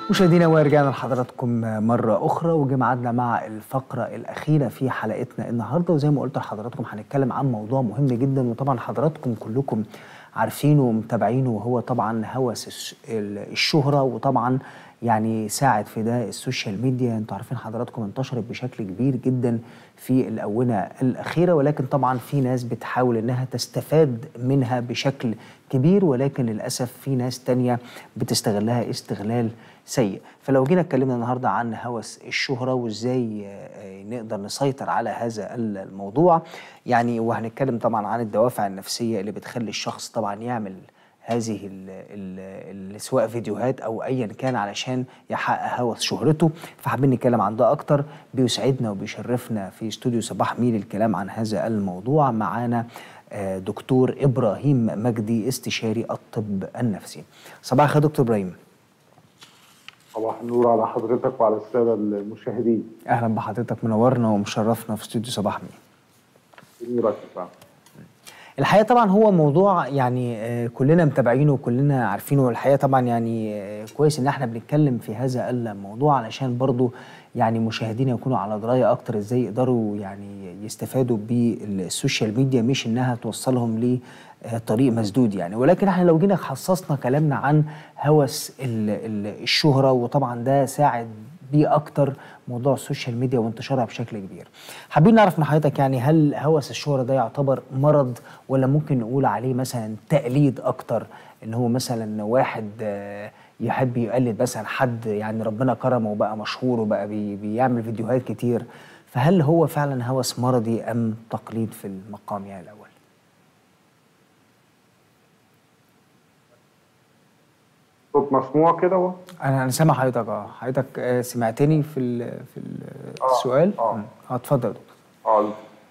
مشاهدينا ورجعنا لحضراتكم مرة أخرى وجمعنا مع الفقرة الأخيرة في حلقتنا النهاردة وزي ما قلت لحضراتكم هنتكلم عن موضوع مهم جدا وطبعا حضراتكم كلكم عارفينه ومتابعينه وهو طبعا هوس الش- ال- الشهرة وطبعا يعني ساعد في ده السوشيال ميديا انتوا عارفين حضراتكم انتشرت بشكل كبير جدا في الآونة الأخيرة ولكن طبعا في ناس بتحاول انها تستفاد منها بشكل كبير ولكن للأسف في ناس تانية بتستغلها استغلال سيء فلو جينا اتكلمنا النهارده عن هوس الشهرة وازاي آه، نقدر نسيطر على هذا الموضوع يعني وهنتكلم طبعا عن الدوافع النفسية اللي بتخلي الشخص طبعا يعمل هذه ال ال ال سواء فيديوهات او ايا كان علشان يحقق هوس شهرته فحابين نتكلم عن ده اكتر بيسعدنا وبيشرفنا في استوديو صباح ميل الكلام عن هذا الموضوع معانا آه، دكتور ابراهيم مجدي استشاري الطب النفسي صباح الخير دكتور ابراهيم صباح النور على حضرتك وعلى الساده المشاهدين اهلا بحضرتك منورنا ومشرفنا في استوديو صباح ميل نورك يا فندم. الحقيقه طبعا هو موضوع يعني آه، كلنا متابعينه وكلنا عارفينه والحقيقه طبعا يعني آه، كويس ان احنا بنتكلم في هذا الموضوع علشان برضو يعني مشاهدينا يكونوا على درايه اكتر ازاي يقدروا يعني يستفادوا بالسوشيال ميديا مش انها توصلهم ل آه، طريق مسدود يعني ولكن احنا لو جينا خصصنا كلامنا عن هوس ال- ال- الشهره وطبعا ده ساعد بيه اكتر موضوع السوشيال ميديا وانتشارها بشكل كبير حابين نعرف من حضرتك يعني هل هوس الشهرة ده يعتبر مرض ولا ممكن نقول عليه مثلا تقليد اكتر ان هو مثلا واحد آه، يحب يقلد مثلا حد يعني ربنا كرمه وبقى مشهور وبقى بي بيعمل فيديوهات كتير فهل هو فعلا هوس مرضي ام تقليد في المقام يعني الاول صوت مسموع كده اهو انا انا سامع حضرتك اه حضرتك آه، سمعتني في ال في ال آه، السؤال آه. مم. اه اتفضل يا دكتور اه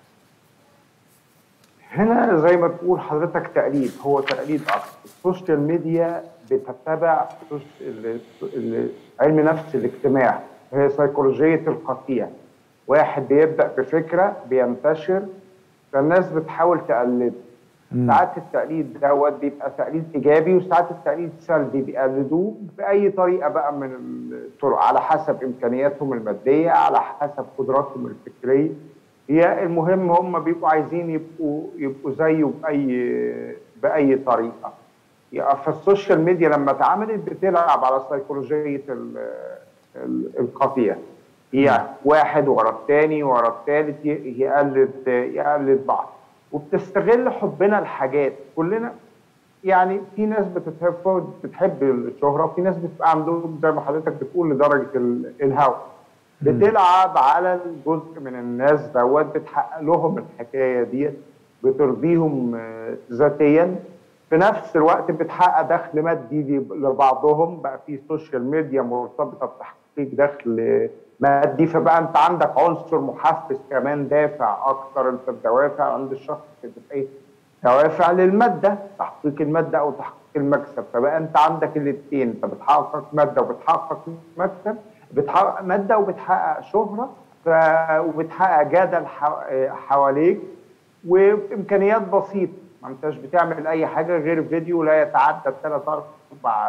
هنا زي ما تقول حضرتك تقليد هو تقليد اكتر السوشيال ميديا بتتبع السوش- ال- ال- علم نفس الاجتماع هي سيكولوجيه القطيع واحد بيبدا بفكره بينتشر فالناس بتحاول تقلده ساعات التقليد دوت بيبقى تقليد ايجابي وساعات التقليد سلبي بيقلدوه باي طريقه بقى من الطرق على حسب امكانياتهم الماديه على حسب قدراتهم الفكريه هي المهم هم بيبقوا عايزين يبقوا يبقوا زيه باي باي طريقه يعني فالسوشيال ميديا لما اتعملت بتلعب على سيكولوجيه ال- ال- القطيع هي واحد ورا الثاني ورا الثالث ي- يقلد يقلد بعض وبتستغل حبنا لحاجات كلنا يعني في ناس بتحب بتحب الشهره وفي ناس بتبقى عندهم زي ما حضرتك بتقول لدرجه ال- الهوى بتلعب على الجزء من الناس دوت بتحقق لهم الحكايه ديت بترضيهم آه، ذاتيا في نفس الوقت بتحقق دخل مادي دي لبعضهم بقى في سوشيال ميديا مرتبطه بتحقيق دخل مادي فبقى انت عندك عنصر محفز كمان دافع اكتر انت الدوافع عند الشخص بتبقى ايه؟ دوافع للماده تحقيق الماده او تحقيق المكسب فبقى انت عندك الاثنين انت بتحقق ماده وبتحقق مكسب بتحقق ماده وبتحقق شهره ف... وبتحقق جدل ح- حواليك وبامكانيات بسيطه ما انتش بتعمل اي حاجه غير فيديو لا يتعدى ثلاث اربع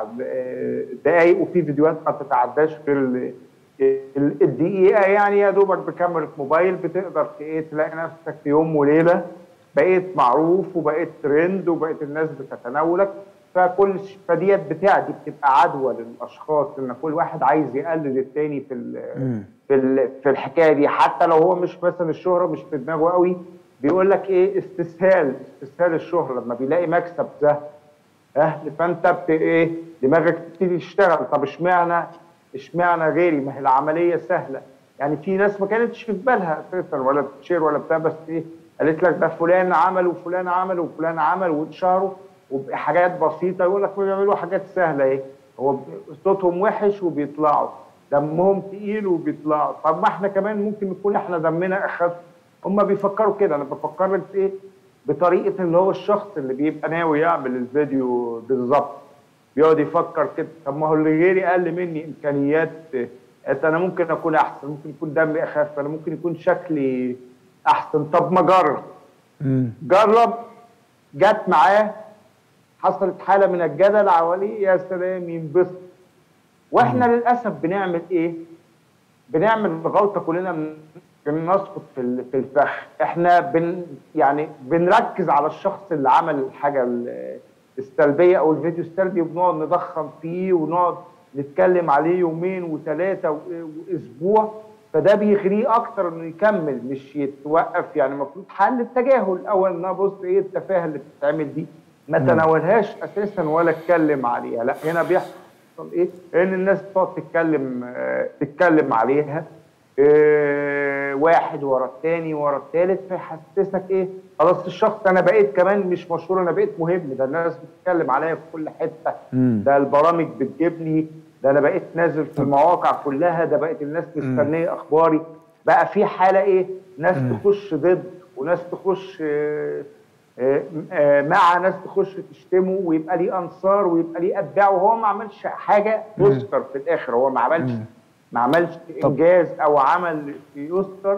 دقائق وفي فيديوهات ما تتعداش غير ال- ال- الدقيقه يعني يا دوبك بكاميرا موبايل بتقدر ت- ايه تلاقي نفسك في يوم وليله بقيت معروف وبقيت ترند وبقيت الناس بتتناولك فكل ش- فديت بتاع دي بتبقى عدوى للاشخاص ان كل واحد عايز يقلد التاني في ال- في ال- في الحكايه دي حتى لو هو مش مثلا الشهره مش في دماغه قوي بيقول لك ايه استسهال استسهال الشهره لما بيلاقي مكسب سهل اهل فانت بت ايه دماغك تبتدي تشتغل طب اشمعنى اشمعنى غيري ما هي العمليه سهله يعني في ناس ما كانتش في بالها اساسا ولا بتشير ولا بتاع بس ايه قالت لك ده فلان عمل وفلان عمل وفلان عمل واتشهروا وبحاجات بسيطه يقول لك بيعملوا حاجات سهله ايه هو صوتهم وحش وبيطلعوا دمهم تقيل وبيطلعوا طب ما احنا كمان ممكن نكون احنا دمنا اخف هم بيفكروا كده انا بفكر لك ايه بطريقه اللي هو الشخص اللي بيبقى ناوي يعمل الفيديو بالظبط بيقعد يفكر كده طب ما هو اللي غيري اقل مني امكانيات آه، انا ممكن اكون احسن ممكن يكون دمي اخف انا ممكن يكون شكلي احسن طب ما اجرب جرب جت معاه حصلت حاله من الجدل حواليه يا سلام ينبسط واحنا للاسف بنعمل ايه؟ بنعمل غلطه كلنا بن- بنسقط في ال- في الفخ احنا بن يعني بنركز على الشخص اللي عمل الحاجه ال- السلبيه او الفيديو السلبي وبنقعد نضخم فيه ونقعد نتكلم عليه يومين وثلاثه و- واسبوع فده بيغريه اكتر انه يكمل مش يتوقف يعني المفروض حل التجاهل اول ان أنا بص ايه التفاهه اللي بتتعمل دي ما تناولهاش اساسا ولا اتكلم عليها لا هنا بيحصل ايه ان الناس تقعد تتكلم آه، تتكلم عليها آه، واحد ورا الثاني ورا الثالث فيحسسك ايه خلاص الشخص انا بقيت كمان مش مشهور انا بقيت مهم ده الناس بتتكلم عليا في كل حته مم. ده البرامج بتجيبني ده انا بقيت نازل في المواقع كلها ده بقت الناس مستنيه اخباري بقى في حاله ايه ناس تخش ضد وناس تخش آه، آه، آه، مع ناس تخش تشتمه ويبقى ليه انصار ويبقى ليه اتباع وهو ما عملش حاجه تذكر في الاخر هو ما عملش ما عملش طب- انجاز او عمل يذكر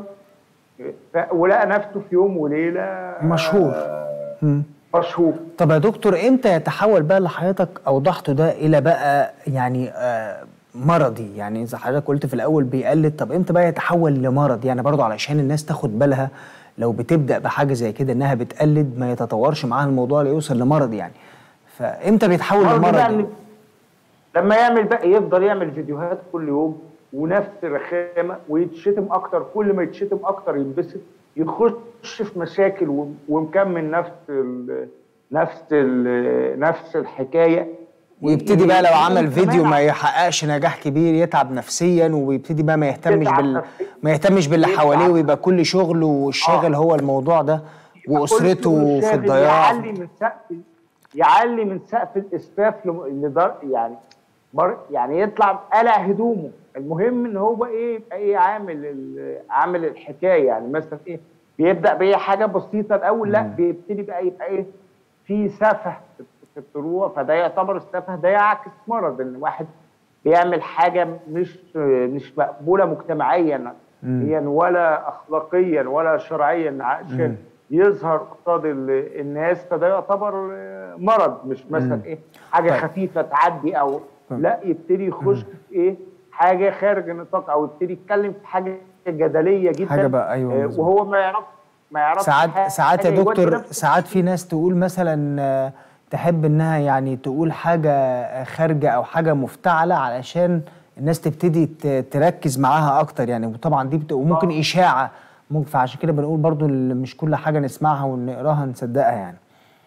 ف- ولقى نفسه في يوم وليله مشهور. مم. مشهور طب يا دكتور امتى يتحول بقى اللي حضرتك اوضحته ده الى بقى يعني آه مرضي يعني زي حضرتك قلت في الاول بيقلد طب امتى بقى يتحول لمرض يعني برضو علشان الناس تاخد بالها لو بتبدا بحاجه زي كده انها بتقلد ما يتطورش معاها الموضوع ليوصل لمرض يعني فامتى بيتحول برضه لمرض بقى يعني؟ إن لما يعمل بقى يفضل يعمل فيديوهات كل يوم ونفس الرخامه ويتشتم اكتر كل ما يتشتم اكتر ينبسط يخش في مشاكل و- ومكمل نفس ال نفس ال نفس الحكايه ويبتدي بقى لو عمل كمان فيديو ما يحققش نجاح كبير يتعب نفسيا ويبتدي بقى ما يهتمش يتعب بال نفسياً. ما يهتمش باللي يتعب. حواليه ويبقى كل شغله والشاغل هو الموضوع ده واسرته كل في شاغل الضياع يعلي من سقف يعلي من سقف الاسفاف لم- لدر يعني مر يعني يطلع قلع هدومه المهم ان هو ايه يبقى ايه عامل ال- عامل الحكايه يعني مثلا ايه بيبدا بايه حاجه بسيطه الاول لا بيبتدي بقى يبقى ايه في سفه في الطلوع فده يعتبر السفه ده يعكس مرض ان واحد بيعمل حاجه مش مش مقبوله مجتمعيا هي ولا اخلاقيا ولا شرعيا عشان يظهر قصاد ال- الناس فده يعتبر آه، مرض مش مثلا ايه حاجه طيب. خفيفه تعدي او لا يبتدي يخش في ايه حاجه خارج النطاق او يبتدي يتكلم في حاجه جدليه جدا حاجة بقى، أيوة آه، مظبوط. وهو ما يعرف ما يعرفش ساعات حاجة ساعات يا يودي دكتور نفسه ساعات في ناس تقول مثلا آه، تحب انها يعني تقول حاجه آه، خارجه او حاجه مفتعله علشان الناس تبتدي ت- تركز معاها اكتر يعني وطبعا دي بت... وممكن آه. اشاعه ممكن فعشان كده بنقول برضو اللي مش كل حاجه نسمعها ونقراها نصدقها يعني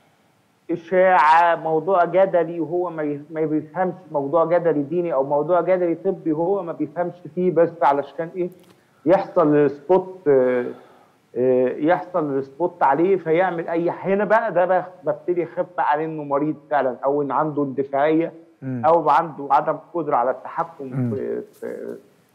اشاعه موضوع جدلي وهو ما ي- ما بيفهمش موضوع جدلي ديني او موضوع جدلي طبي هو ما بيفهمش فيه بس علشان ايه يحصل سبوت آه، آه، يحصل سبوت عليه فيعمل اي هنا بقى ده بقى ببتدي اخف عليه انه مريض فعلا او ان عنده اندفاعيه او عنده عدم قدره على التحكم في في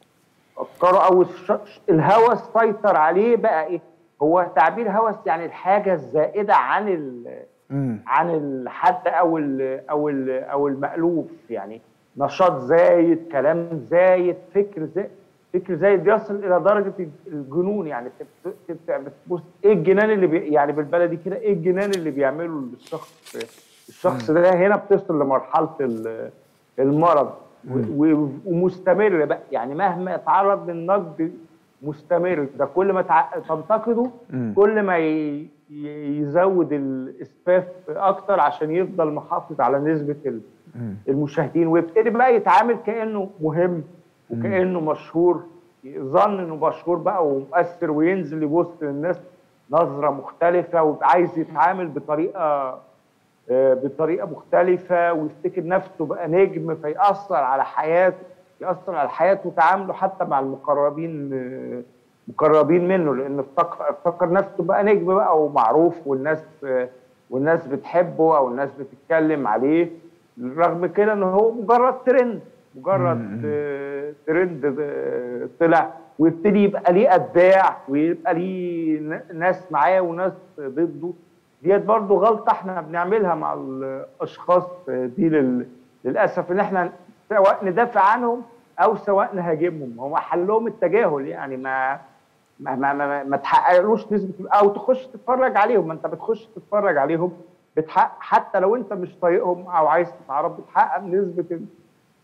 افكاره او الش- الهوس سيطر عليه بقى ايه هو تعبير هوس يعني الحاجه الزائده عن ال امم عن الحد او ال او ال او المألوف يعني نشاط زايد كلام زايد فكر زايد فكر زايد بيصل الى درجه الجنون يعني تبت- تبدا بتبص ايه الجنان اللي بي يعني بالبلدي كده ايه الجنان اللي بيعمله الشخص الشخص ده هنا بتوصل لمرحله ال- المرض و- و- ومستمر بقى يعني مهما يتعرض للنقد مستمر ده كل ما تع- تنتقده كل ما ي- ي- يزود الاسفاف اكتر عشان يفضل محافظ على نسبه ال- المشاهدين ويبتدي بقى يتعامل كانه مهم وكانه مشهور يظن انه مشهور بقى ومؤثر وينزل يبص للناس نظره مختلفه ويبقى عايز يتعامل بطريقه آه، بطريقه مختلفه ويفتكر نفسه بقى نجم فيأثر على حياته يأثر على حياته وتعامله حتى مع المقربين آه، مقربين منه لان افتكر افتكر نفسه بقى نجم بقى ومعروف والناس آه، والناس بتحبه او الناس بتتكلم عليه رغم كده ان هو مجرد ترند مجرد آه، ترند آه، طلع ويبتدي يبقى ليه اتباع ويبقى ليه ن- ناس معاه وناس ضده ديت برضو غلطه احنا بنعملها مع الاشخاص دي لل... للاسف ان احنا سواء ندافع عنهم او سواء نهاجمهم هم حلهم التجاهل يعني ما ما ما, ما, ما تحققلوش نسبه او تخش تتفرج عليهم ما انت بتخش تتفرج عليهم بتحقق حتى لو انت مش طايقهم او عايز تتعرف بتحقق نسبه ال-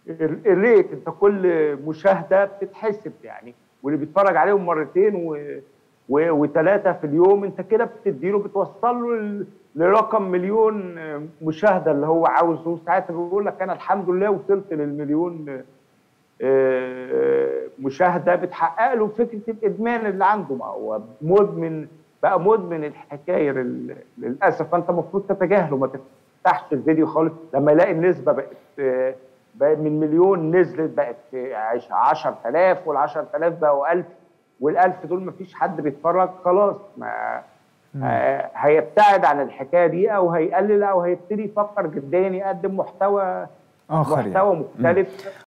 ال- الريت انت كل مشاهده بتتحسب يعني واللي بيتفرج عليهم مرتين و... و... وثلاثه في اليوم انت كده بتديله بتوصل له ل- لرقم مليون مشاهده اللي هو عاوزه ساعتها بيقول لك انا الحمد لله وصلت للمليون آه، مشاهده بتحقق له فكره الادمان اللي عنده ما هو مدمن بقى مدمن الحكايه لل- للاسف فانت المفروض تتجاهله ما تفتحش الفيديو خالص لما يلاقي النسبه بقت آه، بقت من مليون نزلت بقت آه، عش- 10000 وال 10000 بقوا 1000 وال1000 دول ما فيش حد بيتفرج خلاص ما آه، هيبتعد عن الحكايه دي او هيقلل او هيبتدي يفكر جديا يقدم محتوى آخر يعني. محتوى مختلف